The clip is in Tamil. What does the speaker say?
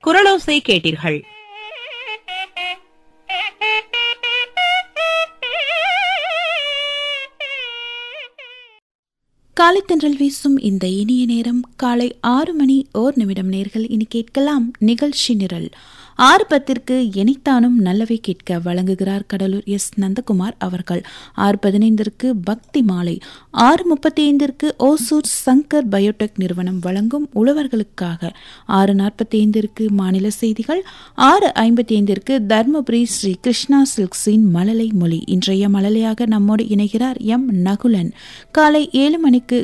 குரலோசை கேட்டீர்கள் காலை தென்றல் வீசும் இந்த இனிய நேரம் காலை ஆறு மணி ஓர் நிமிடம் நேர்கள் இனி கேட்கலாம் நிகழ்ச்சி நிரல் ஆறு பத்திற்கு எனித்தானும் நல்லவை கேட்க வழங்குகிறார் கடலூர் எஸ் நந்தகுமார் அவர்கள் ஆறு பதினைந்திற்கு பக்தி மாலை ஆறு முப்பத்தி ஐந்திற்கு ஓசூர் சங்கர் பயோடெக் நிறுவனம் வழங்கும் உழவர்களுக்காக ஆறு நாற்பத்தி ஐந்திற்கு மாநில செய்திகள் ஆறு ஐம்பத்தி ஐந்திற்கு தர்மபுரி ஸ்ரீ கிருஷ்ணா சில்க்ஸின் மழலை மொழி இன்றைய மழலையாக நம்மோடு இணைகிறார் எம் நகுலன் காலை ஏழு மணிக்கு